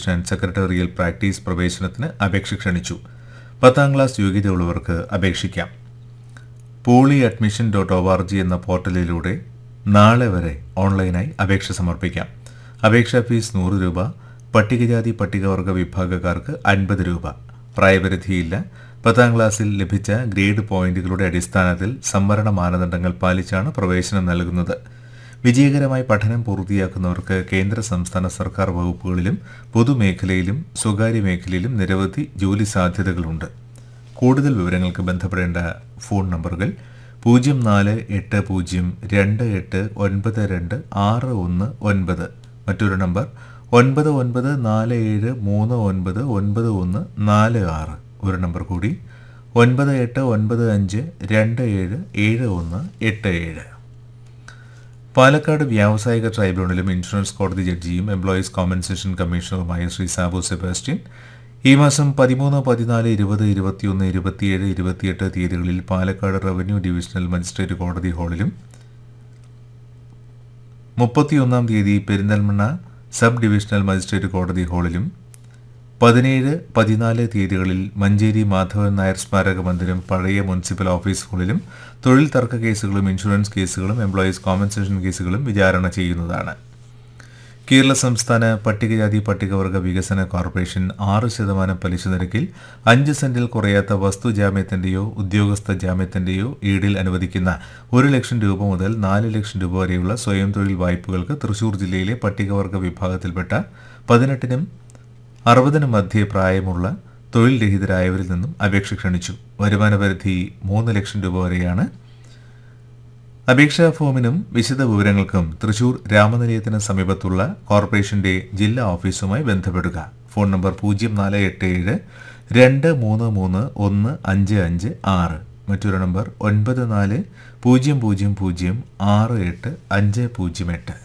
division and secretarial practice പ്രവേശനത്തിന് അപേക്ഷ ക്ഷണിച്ചു പത്താം ക്ലാസ് യോഗ്യതയുള്ളവർക്ക് അപേക്ഷിക്കാം poly admission dot O R G എന്ന പോർട്ടലിലൂടെ നാളെ വരെ ഓൺലൈനായി അപേക്ഷ സമർപ്പിക്കാം അപേക്ഷാ ഫീസ് നൂറ് രൂപ പട്ടികജാതി പട്ടികവർഗ വിഭാഗക്കാർക്ക് അൻപത് രൂപ പ്രായപരിധിയില്ല പത്താം ക്ലാസ്സിൽ ലഭിച്ച ഗ്രേഡ് പോയിന്റുകളുടെ അടിസ്ഥാനത്തിൽ സംവരണ മാനദണ്ഡങ്ങൾ പാലിച്ചാണ് പ്രവേശനം നൽകുന്നത് വിജയകരമായി പഠനം പൂർത്തിയാക്കുന്നവർക്ക് കേന്ദ്ര സംസ്ഥാന സർക്കാർ വകുപ്പുകളിലും പൊതുമേഖലയിലും സ്വകാര്യ മേഖലയിലും നിരവധി ജോലി സാധ്യതകളുണ്ട് കൂടുതൽ വിവരങ്ങൾക്ക് ബന്ധപ്പെടേണ്ട ഫോൺ നമ്പറുകൾ പൂജ്യം നാല് എട്ട് പൂജ്യം രണ്ട് എട്ട് ഒൻപത് രണ്ട് ആറ് ഒന്ന് ഒൻപത് മറ്റൊരു നമ്പർ ഒൻപത് ഒൻപത് നാല് ഏഴ് മൂന്ന് ഒൻപത് ഒൻപത് ഒന്ന് നാല് ആറ് ഒരു നമ്പർ കൂടി ഒൻപത് എട്ട് ഒൻപത് അഞ്ച് രണ്ട് ഏഴ് ഏഴ് ഒന്ന് എട്ട് ഏഴ് പാലക്കാട് വ്യാവസായിക ട്രൈബ്യൂണലും ഇൻഷുറൻസ് കോടതി ജഡ്ജിയും എംപ്ലോയീസ് കോമ്പൻസേഷൻ കമ്മീഷണറുമായ ശ്രീ സാബു സെബാസ്റ്റ്യൻ ഈ മാസം പതിമൂന്ന് പതിനാല് ഇരുപത് ഇരുപത്തിയൊന്ന് ഇരുപത്തിയേഴ് ഇരുപത്തിയെട്ട് തീയതികളിൽ പാലക്കാട് റവന്യൂ ഡിവിഷണൽ മജിസ്ട്രേറ്റ് കോടതി ഹാളിലും മുപ്പത്തിയൊന്നാം തീയതി പെരിന്തൽമണ്ണ സബ് ഡിവിഷണൽ മജിസ്ട്രേറ്റ് കോടതി ഹാളിലും പതിനേഴ് പതിനാല് തീയതികളിൽ മഞ്ചേരി മാധവൻ നായർ സ്മാരക മന്ദിരം പഴയ മുനിസിപ്പൽ ഓഫീസ് ഹാളിലും തൊഴിൽ തർക്ക കേസുകളും ഇൻഷുറൻസ് കേസുകളും എംപ്ലോയീസ് കോമ്പൻസേഷൻ കേസുകളും വിചാരണ ചെയ്യുന്നതാണ് കേരള സംസ്ഥാന പട്ടികജാതി പട്ടികവർഗ വികസന കോർപ്പറേഷൻ ആറ് ശതമാനം പലിശ നിരക്കിൽ അഞ്ച് സെന്റിൽ കുറയാത്ത വസ്തു ജാമ്യത്തിന്റെയോ ഉദ്യോഗസ്ഥ ജാമ്യത്തിന്റെയോ ഈടിൽ അനുവദിക്കുന്ന ഒരു ലക്ഷം രൂപ മുതൽ നാല് ലക്ഷം രൂപ വരെയുള്ള സ്വയം തൊഴിൽ വായ്പകൾക്ക് തൃശൂർ ജില്ലയിലെ പട്ടികവർഗ വിഭാഗത്തിൽപ്പെട്ട പതിനെട്ടിനും അറുപതിനും മധ്യേ പ്രായമുള്ള തൊഴിൽ രഹിതരായവരിൽ നിന്നും അപേക്ഷ ക്ഷണിച്ചു വരുമാന പരിധി മൂന്ന് ലക്ഷം രൂപ വരെയാണ് അപേക്ഷാ ഫോമിനും വിശദ വിവരങ്ങൾക്കും തൃശൂർ രാമനിലയത്തിന് സമീപത്തുള്ള കോർപ്പറേഷന്റെ ജില്ലാ ഓഫീസുമായി ബന്ധപ്പെടുക ഫോൺ നമ്പർ പൂജ്യം നാല് എട്ട് ഏഴ് രണ്ട് മൂന്ന് മൂന്ന് ഒന്ന് അഞ്ച് അഞ്ച് ആറ് മറ്റൊരു നമ്പർ ഒൻപത് നാല് പൂജ്യം പൂജ്യം പൂജ്യം ആറ് എട്ട് അഞ്ച് പൂജ്യം എട്ട്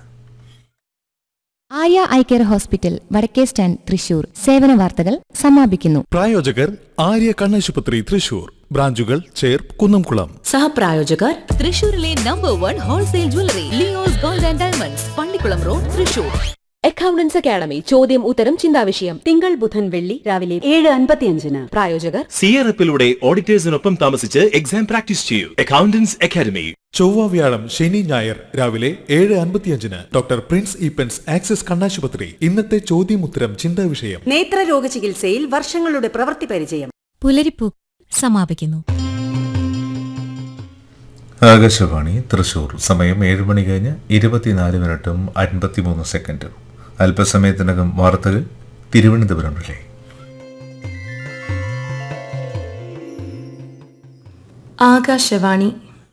ആയ ഐ കെയർ ഹോസ്പിറ്റൽ വടക്കേ സ്റ്റാൻഡ് തൃശൂർ സേവന വാർത്തകൾ സമാപിക്കുന്നു പ്രായോജകർ ആര്യ കണ്ണാശുപത്രി തൃശൂർ ബ്രാഞ്ചുകൾ ചേർപ്പ് കുന്നംകുളം സഹപ്രായോജകർ തൃശൂരിലെ number one wholesale jewellery Leo's gold and diamonds Pallikkulam road Thrissur accountants academy ചോദ്യം ഉത്തരം ചിന്താവിഷയം തിങ്കൾ ബുധൻ വെള്ളി രാവിലെ ഏഴ് അൻപത്തിയഞ്ചിന് പ്രായോജകർ സിയറപ്പിലൂടെ ഓഡിറ്റേഴ്സിനൊപ്പം താമസിച്ച് എക്സാം പ്രാക്ടീസ് ചെയ്യൂ അക്കൗണ്ടൻസ് അക്കാദമി ചൊവ്വ വ്യാഴം ശനി ഞായർ രാവിലെ ഏഴ് അൻപത്തിയഞ്ചിന് ഡോക്ടർ പ്രിൻസ് ഈപ്പൻസ് ആക്സിസ് കണ്ണാശുപത്രി ഇന്നത്തെ ചോദ്യം ഉത്തരം ചിന്താ വിഷയം നേത്രരോഗ ചികിത്സയിൽ വർഷങ്ങളുടെ പ്രവൃത്തി പരിചയം പുലരിപ്പൂ സമാപിക്കുന്നു ആകാശവാണി തൃശൂർ സമയം ഏഴ് മണി കഴിഞ്ഞ് ഇരുപത്തിനാല് മിനിറ്റും അൻപത്തിമൂന്ന് സെക്കൻഡും അല്പസമയത്തിനകം വാർത്തകൾ തിരുവനന്തപുരം റിലേ ആകാശവാണി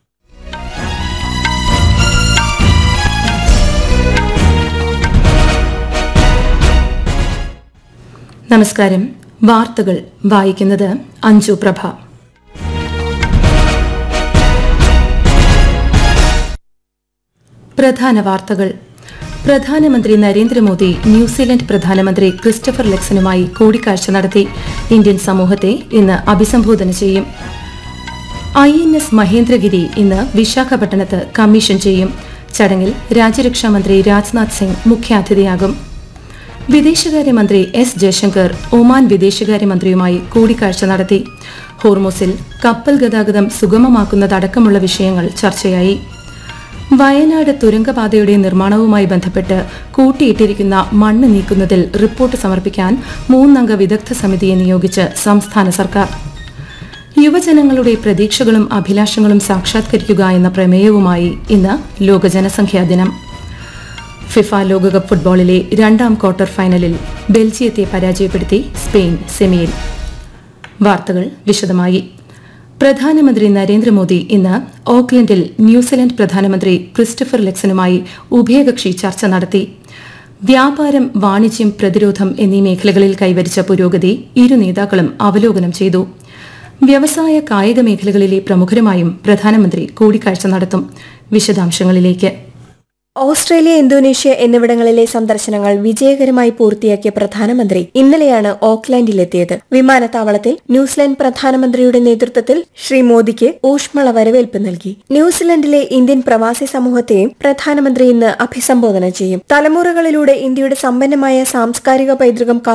നമസ്കാരം വാർത്തകൾ വായിക്കുന്നത് അഞ്ജു പ്രഭ പ്രധാന വാർത്തകൾ പ്രധാനമന്ത്രി നരേന്ദ്രമോദി ന്യൂസിലൻഡ് പ്രധാനമന്ത്രി ക്രിസ്റ്റഫർ ലെക്സനുമായി കൂടിക്കാഴ്ച നടത്തി ഇന്ത്യൻ സമൂഹത്തെ ഇന്ന് അഭിസംബോധന ചെയ്യും ഐ എൻ എസ് മഹേന്ദ്രഗിരി ഇന്ന് വിശാഖപട്ടണത്ത് കമ്മീഷൻ ചെയ്യും ചടങ്ങിൽ രാജ്യരക്ഷാമന്ത്രി രാജ്നാഥ് സിംഗ് മുഖ്യാതിഥിയാകും വിദേശകാര്യമന്ത്രി എസ് ജയശങ്കർ ഒമാൻ വിദേശകാര്യമന്ത്രിയുമായി കൂടിക്കാഴ്ച നടത്തി ഹോർമോസിൽ കപ്പൽ ഗതാഗതം സുഗമമാക്കുന്നതടക്കമുള്ള വിഷയങ്ങൾ ചർച്ചയായി വയനാട് തുരങ്കപാതയുടെ നിർമ്മാണവുമായി ബന്ധപ്പെട്ട് കൂട്ടിയിട്ടിരിക്കുന്ന മണ്ണ് നീക്കുന്നതിൽ റിപ്പോർട്ട് സമർപ്പിക്കാൻ മൂന്നംഗ വിദഗ്ധ സമിതിയെ നിയോഗിച്ച് സംസ്ഥാന സർക്കാർ യുവജനങ്ങളുടെ പ്രതീക്ഷകളും അഭിലാഷങ്ങളും സാക്ഷാത്കരിക്കുക എന്ന പ്രമേയവുമായി ഇന്ന് ലോക ജനസംഖ്യാ ദിനം ഫിഫ ലോകകപ്പ് ഫുട്ബോളിലെ രണ്ടാം ക്വാർട്ടർ ഫൈനലിൽ ബെൽജിയത്തെ പരാജയപ്പെടുത്തി സ്പെയിൻ സെമിയിൽ വാർത്തകൾ വിശദമായി പ്രധാനമന്ത്രി നരേന്ദ്രമോദി ഇന്ന് ഓക്ലൻഡിൽ ന്യൂസിലൻഡ് പ്രധാനമന്ത്രി ക്രിസ്റ്റഫർ ലെക്സനുമായി ഉഭയകക്ഷി ചർച്ച നടത്തി വ്യാപാരം വാണിജ്യം പ്രതിരോധം എന്നീ മേഖലകളിൽ കൈവരിച്ച പുരോഗതി ഇരു നേതാക്കളും അവലോകനം ചെയ്തു വ്യവസായ കായിക മേഖലകളിലെ പ്രമുഖരുമായും പ്രധാനമന്ത്രി കൂടിക്കാഴ്ച നടത്തും വിശദാംശങ്ങളിലേക്ക് ഓസ്ട്രേലിയ ഇന്തോനേഷ്യ എന്നിവിടങ്ങളിലെ സന്ദർശനങ്ങൾ വിജയകരമായി പൂർത്തിയാക്കിയ പ്രധാനമന്ത്രി ഇന്നലെയാണ് ഓക്ലാൻഡിലെത്തിയത് വിമാനത്താവളത്തിൽ ന്യൂസിലൻഡ് പ്രധാനമന്ത്രിയുടെ നേതൃത്വത്തിൽ ശ്രീ മോദിക്ക് ഊഷ്മള വരവേൽപ്പ് നൽകി ന്യൂസിലൻഡിലെ ഇന്ത്യൻ പ്രവാസി സമൂഹത്തെയും പ്രധാനമന്ത്രി ഇന്ന് അഭിസംബോധന ചെയ്യും തലമുറകളിലൂടെ ഇന്ത്യയുടെ സമ്പന്നമായ സാംസ്കാരിക പൈതൃകം